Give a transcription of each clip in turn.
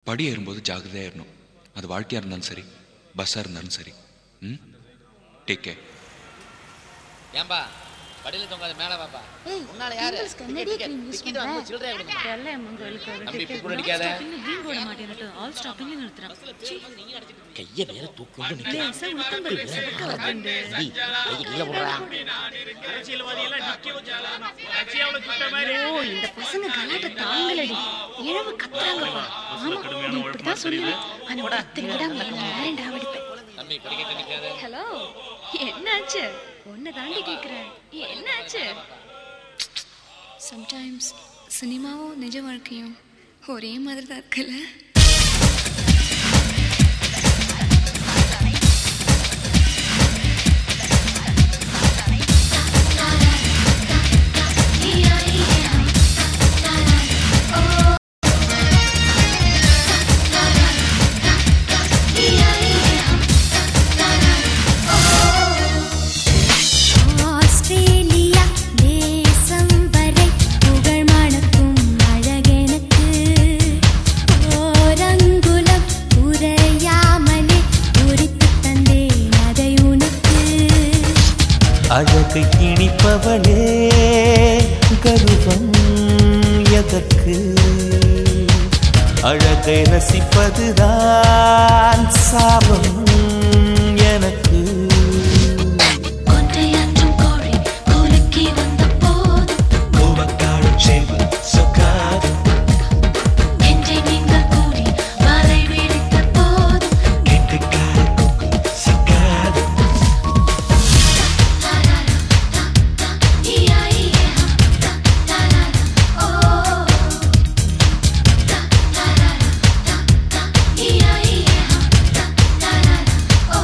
படி ஏறும்போது ஜாகிரதையாக ஏறணும் அது வாழ்க்கையாக இருந்தாலும் சரி பஸ்ஸாக இருந்தாலும் சரி ம் டேக் கேர் ஏன்பா படியில தொங்காத மேல பாப்பா ஏய், உன்னால யாரு pimples க்கு என்னடி cream use டிக்கெட் வாங்க பண்ற? சில்லறையா கொடுங்க ಎಲ್ಲ ಮಂಗಲ್ಕ தம்பி இப்படி கூட அடிக்காத ಗ್ರೀನ್ ಬೋರ್ಡ್ ಮಾಡಿನಟ್ಟು ಆಲ್ ಸ್ಟಾಪಿಂಗ್ ನಿರ್ತರ கைய வேற தூக்கு ಲೇಸ ಉಳ್ಕೊಂಡ್ ಬರ್ಬೇಕು ಸಬಕ ವರ್ತಂದೆ இல்ல போடுறா ஓ இந்த பசங்க கலாட்ட தாங்கலடி இழவு கத்துறாங்கப்பா ஆமா நீ இப்படிதான் சொல்லுவேன் ஆனா ஒருத்தர் விடாம வேறேண்டா வெடிப்பேன் தம்பி படிக்கட்டு நிக்காத ஹலோ என்னாச்சு உன்னை தாண்டி கேக்குறேன் என்னாச்சு சம்டைம்ஸ் சினிமாவும் நிஜ வாழ்க்கையும் ஒரே மாதிரி தான் இருக்குல்ல ஆஸ்திரேலியா தேசம் வரை புகழ் மணக்கும் அழகெனக்கு ஓரங்குலம் உரையாமலே உரித்து தந்தேன் அதை உனக்கு அழகை இனிப்பவளே கருவம் எதற்கு அழகை ரசிப்பதுதான் சாபம் எனக்கு கொன்றையாற்றும் கோழி குலுக்கி வந்த போது கோபக்காரன் சேவு சொக்காது நெஞ்சை நீங்கள் கூடி வலை விரித்த போது கெட்டுக்கார கொக்கு சிக்காது இயா இயா தா தா ஓ தா தா தா இயா இயா தா தா ஓ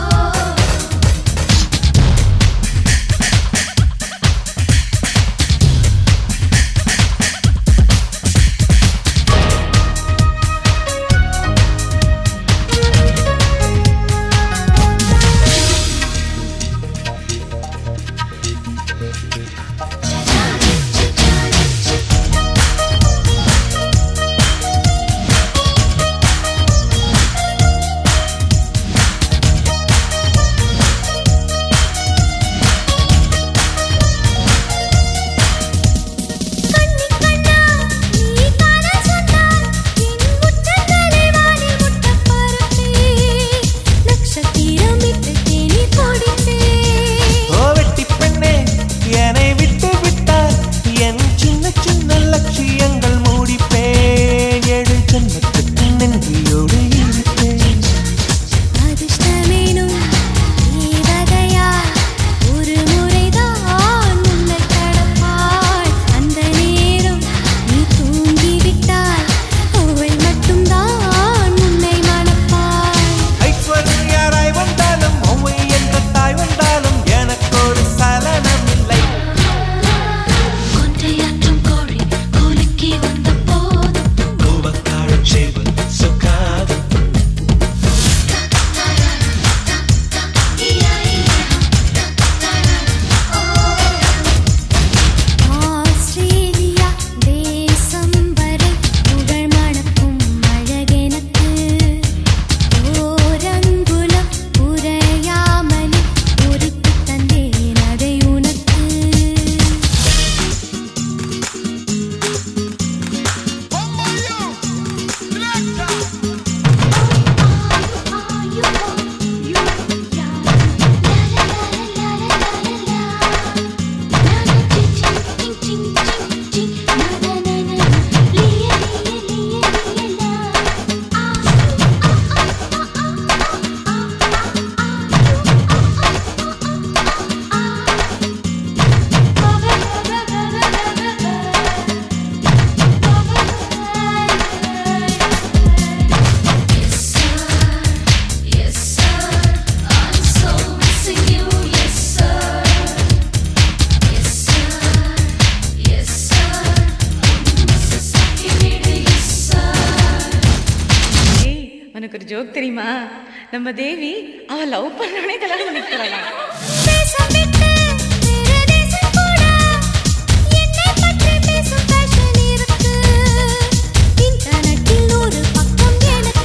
கண்ணி கண்ணா நீ காண சொன்னாய் என் முற்றங்களை வாணி முட்ட பரப்பே நட்சத்திரம் விட்டு தேனி கொடித்தே ஓ வெட்டி பெண்ணே என்னை விட்டு விட்டால் என் சின்ன சின்ன லட்சியங்கள் மூடிப்பேன் ஏழு ஜன்மத்துக்கு நன்றியோடு இருப்பேன் அதிர்ஷ்டமேனும் தேவதையா ஒரு முறைதான் உன்னை கடப்பாள் அந்த நேரம் நீ தூங்கிவிட்டால் அவள் மட்டும்தான் உன்னை மணப்பாள் ஐஸ்வர்யாராய் வந்தாலும் ஒவ்வை என்ற தாய் வந்தாலும் எனக்கு ஒரு சலனம் இல்லை கொன்றையாற்றும் கோழி குலுக்கி வந்த போது கோபக்காரன் சேவு சொக்காது ஆஸ்திரேலியா தேசம் வரை புகழ் மணக்கும் அழகெனக்கு ஓரங்குலம் உரையாமலே உரித்து தந்தேன் அதை உனக்கு ஏய் உனக்கு ஒரு ஜோக் தெரியுமா நம்ம தேவி அவ லவ் பண்ணவனே கல்யாணம் பண்ணிக்கிறாளாம் தேசம் விட்டு வேறு தேசம் கூட என்னை பற்றி பேசும் fashion இருக்கு. இன்டர்நெட்டில் ஒரு பக்கம் எனக்கு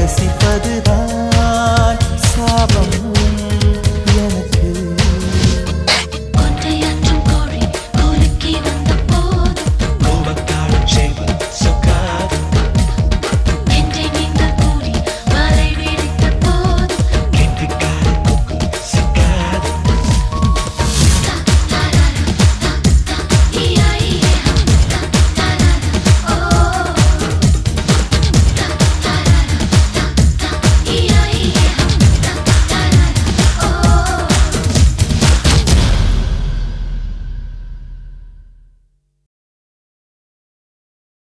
ரசிப்ப